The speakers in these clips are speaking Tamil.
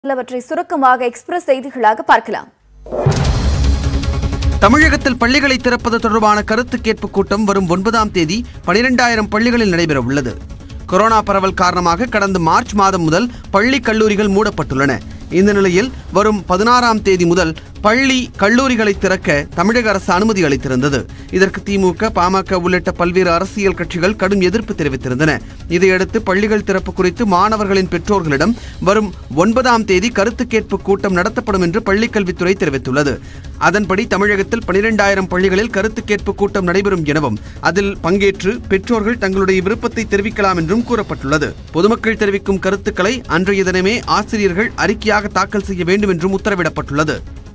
சிலவற்றை சுருக்கமாக எக்ஸ்பிரஸ் செய்திகளாக பார்க்கலாம் தமிழகத்தில் பள்ளிகளை திறப்பது தொடர்பான கருத்து கேட்பு கூட்டம் வரும் ஒன்பதாம் தேதி பனிரெண்டாயிரம் பள்ளிகளில் நடைபெற உள்ளது கொரோனா பரவல் காரணமாக கடந்த மார்ச் மாதம் முதல் பள்ளி கல்லூரிகள் மூடப்பட்டுள்ளன இந்த நிலையில் வரும் பதினாறாம் தேதி முதல் பள்ளி கல்லூரிகளை திறக்க தமிழக அரசு அனுமதி அளித்திருந்தது இதற்கு திமுக பாமக உள்ளிட்ட பல்வேறு அரசியல் கட்சிகள் கடும் எதிர்ப்பு தெரிவித்திருந்தன இதையடுத்து பள்ளிகள் திறப்பு குறித்து மாணவர்களின் பெற்றோர்களிடம் வரும் ஒன்பதாம் தேதி கருத்து கேட்பு கூட்டம் நடத்தப்படும் என்று பள்ளிக்கல்வித்துறை தெரிவித்துள்ளது அதன்படி தமிழகத்தில் பனிரெண்டாயிரம் பள்ளிகளில் கருத்து கேட்பு கூட்டம் நடைபெறும் எனவும் அதில் பங்கேற்று பெற்றோர்கள் தங்களுடைய விருப்பத்தை தெரிவிக்கலாம் என்றும் கூறப்பட்டுள்ளது பொதுமக்கள் தெரிவிக்கும் கருத்துக்களை அன்றைய தினமே ஆசிரியர்கள் அறிக்கையாக தாக்கல் செய்ய வேண்டும் என்றும் உத்தரவிடப்பட்டுள்ளது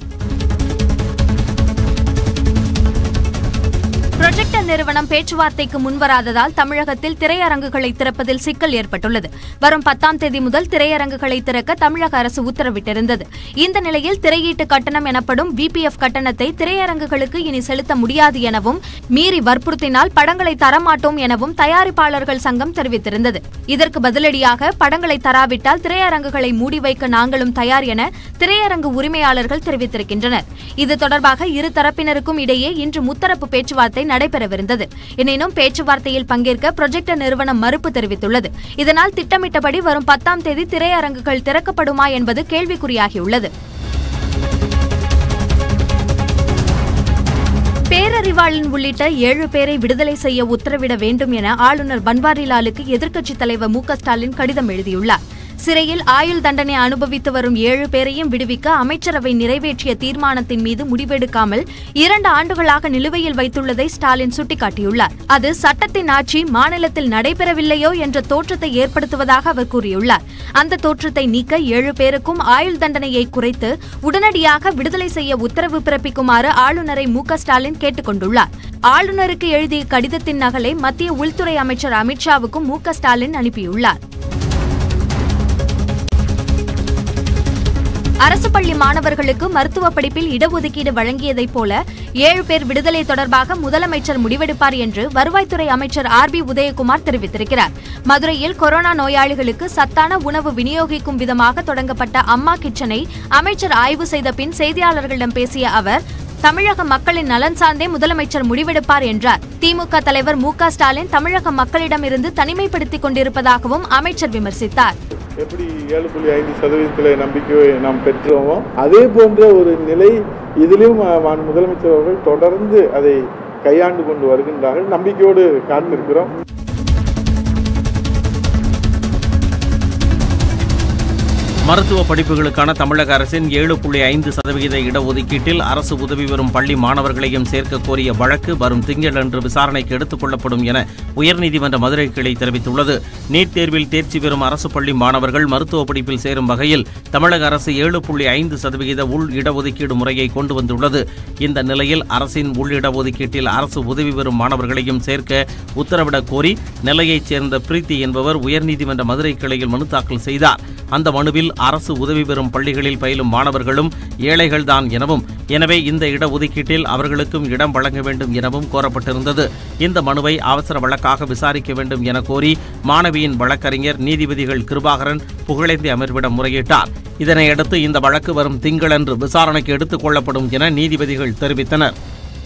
புரொஜெக்டர் நிறுவனம் பேச்சுவார்த்தைக்கு முன்வராததால் தமிழகத்தில் திரையரங்குகளை திறப்பதில் சிக்கல் ஏற்பட்டுள்ளது வரும் பத்தாம் தேதி முதல் திரையரங்குகளை திறக்க தமிழக அரசு உத்தரவிட்டிருந்தது இந்த நிலையில் திரையீட்டு கட்டணம் எனப்படும் பிபிஎஃப் கட்டணத்தை திரையரங்குகளுக்கு இனி செலுத்த முடியாது எனவும் மீறி வற்புறுத்தினால் படங்களை தரமாட்டோம் எனவும் தயாரிப்பாளர்கள் சங்கம் தெரிவித்திருந்தது இதற்கு பதிலடியாக படங்களை தராவிட்டால் திரையரங்குகளை மூடி வைக்க நாங்களும் தயார் என திரையரங்கு உரிமையாளர்கள் தெரிவித்திருக்கின்றனர் இது தொடர்பாக இரு தரப்பினருக்கும் இடையே இன்று முத்தரப்பு பேச்சுவார்த்தை நடைபெறவிருந்தது எனினும் பேச்சுவார்த்தையில் பங்கேற்க புரொஜெக்டர் நிறுவனம் மறுப்பு தெரிவித்துள்ளது இதனால் திட்டமிட்டபடி வரும் பத்தாம் தேதி திரையரங்குகள் திறக்கப்படுமா என்பது கேள்விக்குறியாகியுள்ளது பேரறிவாளன் உள்ளிட்ட ஏழு பேரை விடுதலை செய்ய உத்தரவிட வேண்டும் என ஆளுநர் பன்வாரிலாலுக்கு எதிர்க்கட்சித் தலைவர் மு க ஸ்டாலின் கடிதம் எழுதியுள்ளார் சிறையில் ஆயுள் தண்டனை அனுபவித்து வரும் ஏழு பேரையும் விடுவிக்க அமைச்சரவை நிறைவேற்றிய தீர்மானத்தின் மீது முடிவெடுக்காமல் இரண்டு ஆண்டுகளாக நிலுவையில் வைத்துள்ளதை ஸ்டாலின் சுட்டிக்காட்டியுள்ளார் அது சட்டத்தின் ஆட்சி மாநிலத்தில் நடைபெறவில்லையோ என்ற தோற்றத்தை ஏற்படுத்துவதாக அவர் கூறியுள்ளார் அந்த தோற்றத்தை நீக்க ஏழு பேருக்கும் ஆயுள் தண்டனையை குறைத்து உடனடியாக விடுதலை செய்ய உத்தரவு பிறப்பிக்குமாறு ஆளுநரை மு க ஸ்டாலின் கேட்டுக் கொண்டுள்ளார் ஆளுநருக்கு எழுதிய கடிதத்தின் நகலை மத்திய உள்துறை அமைச்சர் அமித்ஷாவுக்கும் மு க ஸ்டாலின் அனுப்பியுள்ளார் அரசு பள்ளி மாணவர்களுக்கு மருத்துவ படிப்பில் இடஒதுக்கீடு வழங்கியதைப் போல ஏழு பேர் விடுதலை தொடர்பாக முதலமைச்சர் முடிவெடுப்பார் என்று வருவாய்த்துறை அமைச்சர் ஆர் பி உதயகுமார் தெரிவித்திருக்கிறார் மதுரையில் கொரோனா நோயாளிகளுக்கு சத்தான உணவு விநியோகிக்கும் விதமாக தொடங்கப்பட்ட அம்மா கிச்சனை அமைச்சர் ஆய்வு செய்த பின் செய்தியாளர்களிடம் பேசிய அவர் தமிழக மக்களின் நலன் சார்ந்தே முதலமைச்சர் முடிவெடுப்பார் என்றார் திமுக தலைவர் மு க ஸ்டாலின் தமிழக மக்களிடமிருந்து தனிமைப்படுத்திக் கொண்டிருப்பதாகவும் அமைச்சர் விமர்சித்தார் எப்படி ஏழு புள்ளி ஐந்து சதவீதத்தில் நம்பிக்கை நாம் பெற்றோமோ அதே போன்ற ஒரு நிலை இதிலும் அஹ், மாண்பு முதலமைச்சர் அவர்கள் தொடர்ந்து அதை கையாண்டு கொண்டு வருகின்றார்கள் நம்பிக்கையோடு காத்திருக்கிறோம் மருத்துவ படிப்புகளுக்கான தமிழக அரசின் ஏழு புள்ளி ஐந்து சதவிகித இடஒதுக்கீட்டில் அரசு உதவி பெறும் பள்ளி மாணவர்களையும் சேர்க்க கோரிய வழக்கு வரும் திங்களன்று விசாரணைக்கு எடுத்துக் கொள்ளப்படும் என உயர்நீதிமன்ற மதுரை கிளை தெரிவித்துள்ளது நீட் தேர்வில் தேர்ச்சி பெறும் அரசு பள்ளி மாணவர்கள் மருத்துவ படிப்பில் சேரும் வகையில் தமிழக அரசு ஏழு புள்ளி ஐந்து சதவிகித உள் இடஒதுக்கீடு முறையை கொண்டு வந்துள்ளது இந்த நிலையில் அரசின் உள் இடஒதுக்கீட்டில் அரசு உதவி பெறும் மாணவர்களையும் சேர்க்க உத்தரவிடக் கோரி நெல்லையைச் சேர்ந்த பிரீத்தி என்பவர் உயர்நீதிமன்ற மதுரை கிளையில் மனு தாக்கல் செய்தார் அந்த மனுவில் அரசு உதவி பெறும் பள்ளிகளில் பயிலும் மாணவர்களும் ஏழைகள்தான் எனவும் எனவே இந்த இடஒதுக்கீட்டில் அவர்களுக்கும் இடம் வழங்க வேண்டும் எனவும் கோரப்பட்டிருந்தது இந்த மனுவை அவசர வழக்காக விசாரிக்க வேண்டும் என கோரி மாணவியின் வழக்கறிஞர் நீதிபதிகள் கிருபாகரன் புகழேந்தி அமர்விடம் முறையிட்டார் இதனையடுத்து இந்த வழக்கு வரும் திங்களன்று விசாரணைக்கு எடுத்துக் கொள்ளப்படும் என நீதிபதிகள் தெரிவித்தனர்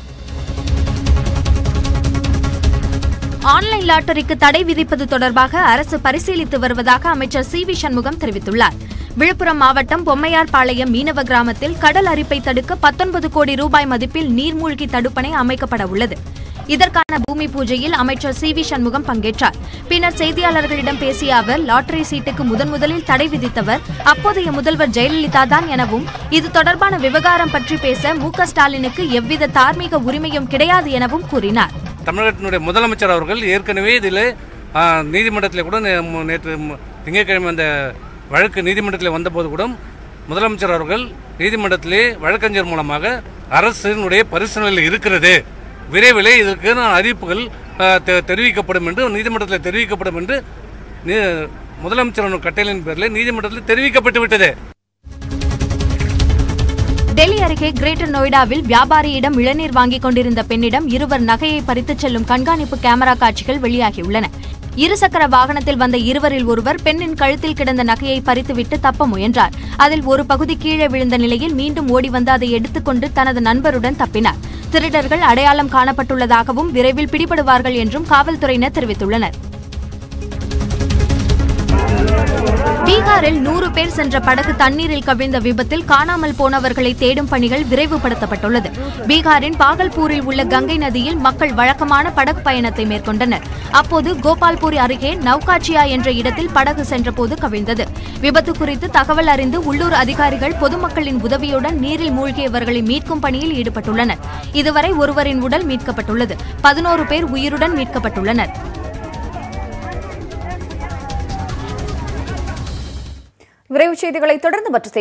ஆன்லைன் லாட்டரிக்கு தடை விதிப்பது தொடர்பாக அரசு பரிசீலித்து வருவதாக அமைச்சர் சி வி சண்முகம் தெரிவித்துள்ளார் விழுப்புரம் மாவட்டம் பொம்மையார்பாளையம் மீனவ கிராமத்தில் கடல் அரிப்பை தடுக்க பத்தொன்பது கோடி ரூபாய் மதிப்பில் நீர்மூழ்கி தடுப்பணை அமைக்கப்பட உள்ளது இதற்கான பூமி பூஜையில் அமைச்சர் சி வி சண்முகம் பங்கேற்றார் பின்னர் செய்தியாளர்களிடம் பேசிய அவர் லாட்டரி சீட்டுக்கு முதன் முதலில் தடை விதித்தவர் அப்போதைய முதல்வர் ஜெயலலிதா தான் எனவும் இது தொடர்பான விவகாரம் பற்றி பேச மு க ஸ்டாலினுக்கு எவ்வித தார்மீக உரிமையும் கிடையாது எனவும் கூறினார் தமிழகத்தினுடைய முதலமைச்சர் அவர்கள் ஏற்கனவே இதில் நீதிமன்றத்தில் கூட நே- மு- நேற்று மு- திங்கட்கிழமை அந்த வழக்கு நீதிமன்றத்தில் வந்தபோது கூட முதலமைச்சர் அவர்கள் நீதிமன்றத்திலே வழக்கறிஞர் மூலமாக அரசினுடைய பரிசீலனையில் இருக்கிறது விரைவிலே இதற்கான அறிவிப்புகள் ஆ, தெ- தெரிவிக்கப்படும் என்று நீதிமன்றத்தில் தெரிவிக்கப்படும் என்று நீ- முதலமைச்சர் கட்டளையின் பேரில் நீதிமன்றத்தில் தெரிவிக்கப்பட்டு விட்டது டெல்லி அருகே கிரேட்டர் நொய்டாவில் வியாபாரியிடம் இளநீர் வாங்கிக் கொண்டிருந்த பெண்ணிடம் இருவர் நகையை பறித்துச் செல்லும் கண்காணிப்பு கேமரா காட்சிகள் வெளியாகியுள்ளன இருசக்கர வாகனத்தில் வந்த இருவரில் ஒருவர் பெண்ணின் கழுத்தில் கிடந்த நகையை பறித்துவிட்டு தப்ப முயன்றார் அதில் ஒரு பகுதி கீழே விழுந்த நிலையில் மீண்டும் ஓடி வந்து அதை எடுத்துக்கொண்டு தனது நண்பருடன் தப்பினார் திருடர்கள் அடையாளம் காணப்பட்டுள்ளதாகவும் விரைவில் பிடிபடுவார்கள் என்றும் காவல்துறையினர் தெரிவித்துள்ளனர் பீகாரில் நூறு பேர் சென்ற படகு தண்ணீரில் கவிழ்ந்த விபத்தில் காணாமல் போனவர்களை தேடும் பணிகள் விரைவுபடுத்தப்பட்டுள்ளது பீகாரின் பாகல்பூரில் உள்ள கங்கை நதியில் மக்கள் வழக்கமான படகு பயணத்தை மேற்கொண்டனர் அப்போது கோபால்பூர் அருகே நவ்காச்சியா என்ற இடத்தில் படகு சென்றபோது கவிழ்ந்தது விபத்து குறித்து தகவல் அறிந்து உள்ளூர் அதிகாரிகள் பொதுமக்களின் உதவியுடன் நீரில் மூழ்கியவர்களை மீட்கும் பணியில் ஈடுபட்டுள்ளனர் இதுவரை ஒருவரின் உடல் மீட்கப்பட்டுள்ளது பதினோரு பேர் உயிருடன் மீட்கப்பட்டுள்ளனர் விரைவு செய்திகளை தொடர்ந்து மற்ற செய்தி